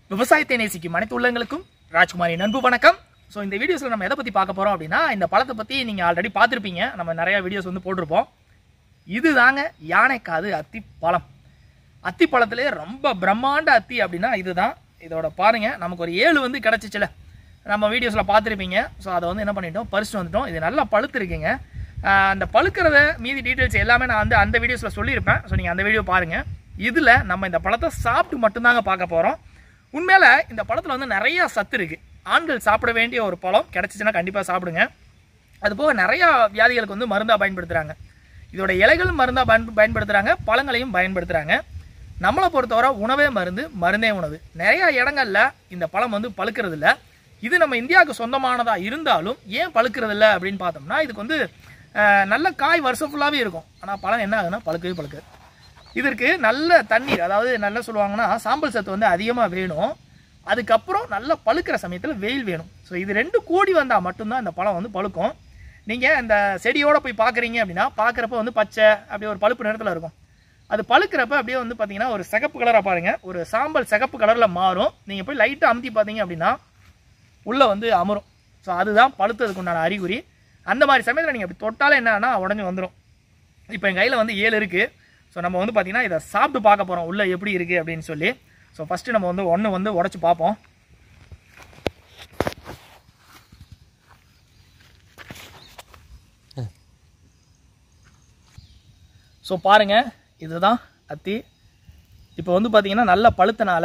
விவசாயத்தை நேசிக்கும் அனைத்து உள்ளங்களுக்கும் ராஜ்குமாரின் அன்பு வணக்கம் ஸோ இந்த வீடியோஸில் நம்ம எதை பற்றி பார்க்க போகிறோம் அப்படின்னா இந்த பழத்தை பற்றி நீங்கள் ஆல்ரெடி பார்த்துருப்பீங்க நம்ம நிறையா வீடியோஸ் வந்து போட்டிருப்போம் இதுதாங்க யானைக்காது அத்தி பழம் அத்தி பழத்திலே ரொம்ப பிரம்மாண்ட அத்தி அப்படின்னா இதுதான் இதோட பாருங்க நமக்கு ஒரு ஏழு வந்து கிடச்சிச்சுல நம்ம வீடியோஸில் பார்த்துருப்பீங்க ஸோ அதை வந்து என்ன பண்ணிட்டோம் பறிச்சுட்டு வந்துட்டோம் இது நல்லா பழுத்துருக்குங்க ஆஹ் அந்த பழுக்கிறத மீதி டீட்டெயில்ஸ் எல்லாமே நான் வந்து அந்த வீடியோஸில் சொல்லியிருப்பேன் ஸோ நீங்கள் அந்த வீடியோ பாருங்கள் இதில் நம்ம இந்த பழத்தை சாப்பிட்டு மட்டும்தாங்க பார்க்க போகிறோம் உண்மையில் இந்த பழத்தில் வந்து நிறைய சத்து இருக்குது ஆண்கள் சாப்பிட வேண்டிய ஒரு பழம் கிடச்சிச்சின்னா கண்டிப்பாக சாப்பிடுங்க அதுபோக நிறையா வியாதிகளுக்கு வந்து மருந்தாக பயன்படுத்துகிறாங்க இதோட இலைகள் மருந்தாக பயன் பயன்படுத்துகிறாங்க பழங்களையும் பயன்படுத்துகிறாங்க நம்மளை பொறுத்தவரை உணவே மருந்து மருந்தே உணவு நிறைய இடங்கள்ல இந்த பழம் வந்து பழுக்கிறது இல்ல இது நம்ம இந்தியாவுக்கு சொந்தமானதாக இருந்தாலும் ஏன் பழுக்கிறது இல்ல அப்படின்னு பார்த்தோம்னா இதுக்கு வந்து அஹ், நல்ல காய் வருஷம் ஃபுல்லாகவே இருக்கும் ஆனால் பழம் என்ன ஆகுதுன்னா பழுக்கவே பழுக்காது இதற்கு நல்ல தண்ணீர் அதாவது நல்லா சொல்லுவாங்கன்னா சாம்பல் சத்து வந்து அதிகமாக வேணும் அதுக்கப்புறம் நல்லா பழுக்கிற சமயத்தில் வெயில் வேணும் ஸோ இது ரெண்டு கூடி வந்தால் மட்டும்தான் இந்த பழம் வந்து பழுக்கும் நீங்கள் இந்த செடியோட போய் பார்க்குறீங்க அப்படின்னா பார்க்குறப்ப வந்து பச்சை அப்படியே ஒரு பழுப்பு நிறத்தில் இருக்கும் அது பழுக்கிறப்ப அப்படியே வந்து பார்த்தீங்கன்னா ஒரு சிகப்பு கலராக பாருங்க ஒரு சாம்பல் சிகப்பு கலரில் மாறும் நீங்கள் போய் லைட்டாக அமுத்தி பார்த்தீங்க அப்படின்னா உள்ளே வந்து அமரும் ஸோ அதுதான் பழுத்ததுக்கு உண்டான அறிகுறி அந்த மாதிரி சமயத்தில் நீங்கள் அப்படி தொட்டாலே என்னன்னா உடஞ்சி வந்துடும் இப்போ என் கையில் வந்து ஏழு இருக்குது ஸோ நம்ம வந்து பார்த்தீங்கன்னா இதை சாப்பிட்டு பார்க்க போகிறோம் உள்ளே எப்படி இருக்குது அப்படின்னு சொல்லி ஸோ ஃபஸ்ட்டு நம்ம வந்து ஒன்று வந்து உடச்சி பார்ப்போம் ஸோ பாருங்கள் இதுதான் அத்தி இப்போ வந்து பார்த்தீங்கன்னா நல்லா பழுத்தனால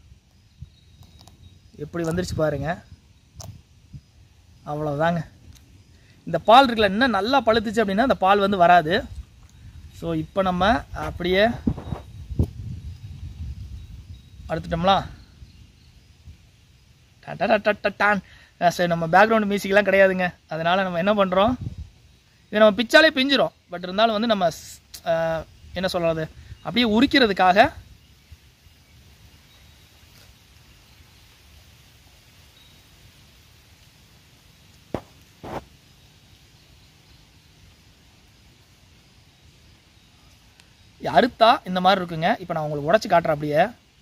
எப்படி வந்துருச்சு பாருங்க அவ்வளோதாங்க இந்த பால் இருக்குல்ல இன்னும் நல்லா பழுத்துச்சு அப்படின்னா அந்த பால் வந்து வராது ஸோ இப்போ நம்ம அப்படியே அடுத்துட்டோம்லா டான் சரி நம்ம பேக்ரவுண்ட் மியூசிக்லாம் கிடையாதுங்க அதனால் நம்ம என்ன பண்ணுறோம் இது நம்ம பிச்சாலே பிஞ்சிரும் பட் இருந்தாலும் வந்து நம்ம ஸ்- அஹ், என்ன சொல்கிறது அப்படியே உரிக்கிறதுக்காக அறுத்தா இந்த மாதிரி இருக்குங்க இப்போ நான் உங்களுக்கு உடச்சி காட்டுறேன் அப்படியே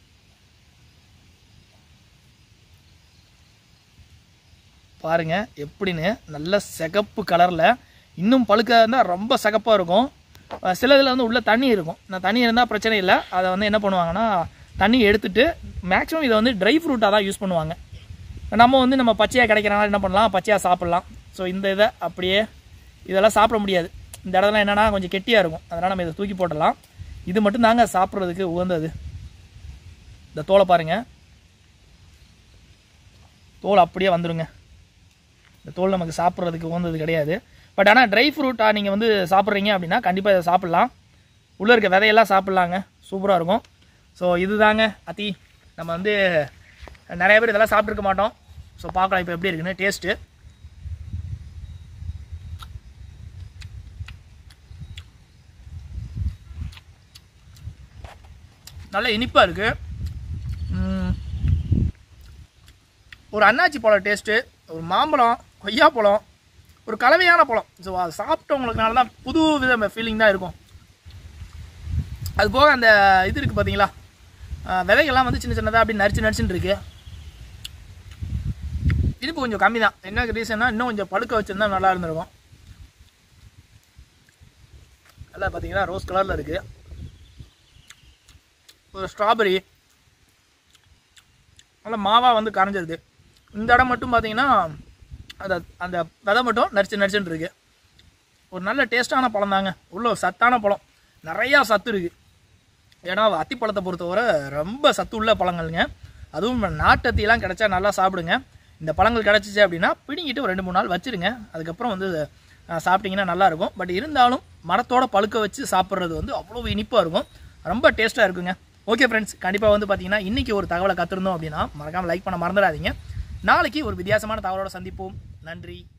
பாருங்க எப்படின்னு நல்ல சிகப்பு கலரில் இன்னும் பழுக்க இருந்தால் ரொம்ப சிகப்பாக இருக்கும் அஹ் சில இதில் வந்து உள்ள தண்ணி இருக்கும் நான் தண்ணி இருந்தால் பிரச்சனை இல்லை அதை வந்து என்ன பண்ணுவாங்கன்னா தண்ணி எடுத்துட்டு மேக்ஸிமம் இதை வந்து ட்ரை ஃப்ரூட்டாக தான் யூஸ் பண்ணுவாங்க நம்ம வந்து நம்ம பச்சையாக கிடைக்கிறனால என்ன பண்ணலாம் பச்சையாக சாப்பிட்லாம் ஸோ இந்த இதை அப்படியே இதெல்லாம் சாப்பிட முடியாது இந்த இடத்துல என்னென்னா கொஞ்சம் கெட்டியாக இருக்கும் அதனால் நம்ம இதை தூக்கி போட்டுடலாம் இது மட்டும் தாங்க சாப்பிட்றதுக்கு உகந்தது இந்த தோலை பாருங்கள் தோல் அப்படியே வந்துருங்க இந்த தோல் நமக்கு சாப்பிட்றதுக்கு உகந்தது கிடையாது பட் ஆனால் ட்ரை ஃப்ரூட்டாக நீங்கள் வந்து சாப்பிட்றீங்க அப்படின்னா கண்டிப்பாக இதை சாப்பிட்லாம் உள்ளே இருக்க விதையெல்லாம் சாப்பிட்லாங்க சூப்பராக இருக்கும் ஸோ இதுதாங்க அத்தி நம்ம வந்து நிறைய பேர் இதெல்லாம் சாப்பிட்ருக்க மாட்டோம் ஸோ பார்க்கலாம் இப்போ எப்படி இருக்குன்னு டேஸ்ட்டு நல்ல இனிப்பாக இருக்குது ஒரு அன்னாச்சி பழம் டேஸ்ட்டு ஒரு மாம்பழம் கொய்யாப்பழம் ஒரு கலவையான பழம் ஸோ அது சாப்பிட்டவங்களுக்குனால தான் புது வித ஃபீலிங் தான் இருக்கும் அது போக அந்த இது இருக்குது பார்த்தீங்களா அஹ் விதைகள்லாம் வந்து சின்ன சின்னதாக அப்படி நரிச்சு நரிச்சுன்னு இருக்கு இனிப்பு கொஞ்சம் கம்மி தான் என்ன ரீசன்னா இன்னும் கொஞ்சம் பழுக்க வச்சிருந்தா நல்லா இருந்திருக்கும் நல்லா பார்த்தீங்கன்னா ரோஸ் கலரில் இருக்குது ஒரு ஸ்ட்ராபெரி நல்ல மாவா வந்து கரைஞ்சிருது இந்த இடம் மட்டும் பார்த்தீங்கன்னா அந்த அந்த விதை மட்டும் நரிச்சு நரிச்சுன்னு இருக்கு ஒரு நல்ல டேஸ்டான பழம் தாங்க உள்ள ஒரு சத்தான பழம் நிறையா சத்து இருக்கு ஏன்னா அத்திப்பழத்தை பொறுத்தவரை ரொம்ப சத்து உள்ள பழங்கள்ங்க அதுவும் நாட்டு அத்தியெல்லாம் கிடைச்சா நல்லா சாப்பிடுங்க இந்த பழங்கள் கிடச்சிச்சு அப்படின்னா பிடிங்கிட்டு ஒரு ரெண்டு மூணு நாள் வச்சிருங்க அதுக்கப்புறம் வந்து அஹ், சாப்பிட்டீங்கன்னா நல்லா இருக்கும் பட் இருந்தாலும் மரத்தோட பழுக்க வச்சு சாப்பிட்றது வந்து அவ்வளோ இனிப்பாக இருக்கும் ரொம்ப டேஸ்ட்டாக இருக்குங்க ஓகே ஃப்ரெண்ட்ஸ் கண்டிப்பாக வந்து பார்த்தீங்கன்னா இன்றைக்கி ஒரு தகவலை கற்றுருந்தோம் அப்படின்னா மறக்காமல் லைக் பண்ண மறந்துடாதீங்க நாளைக்கு ஒரு வித்தியாசமான தகவலோட சந்திப்போம் நன்றி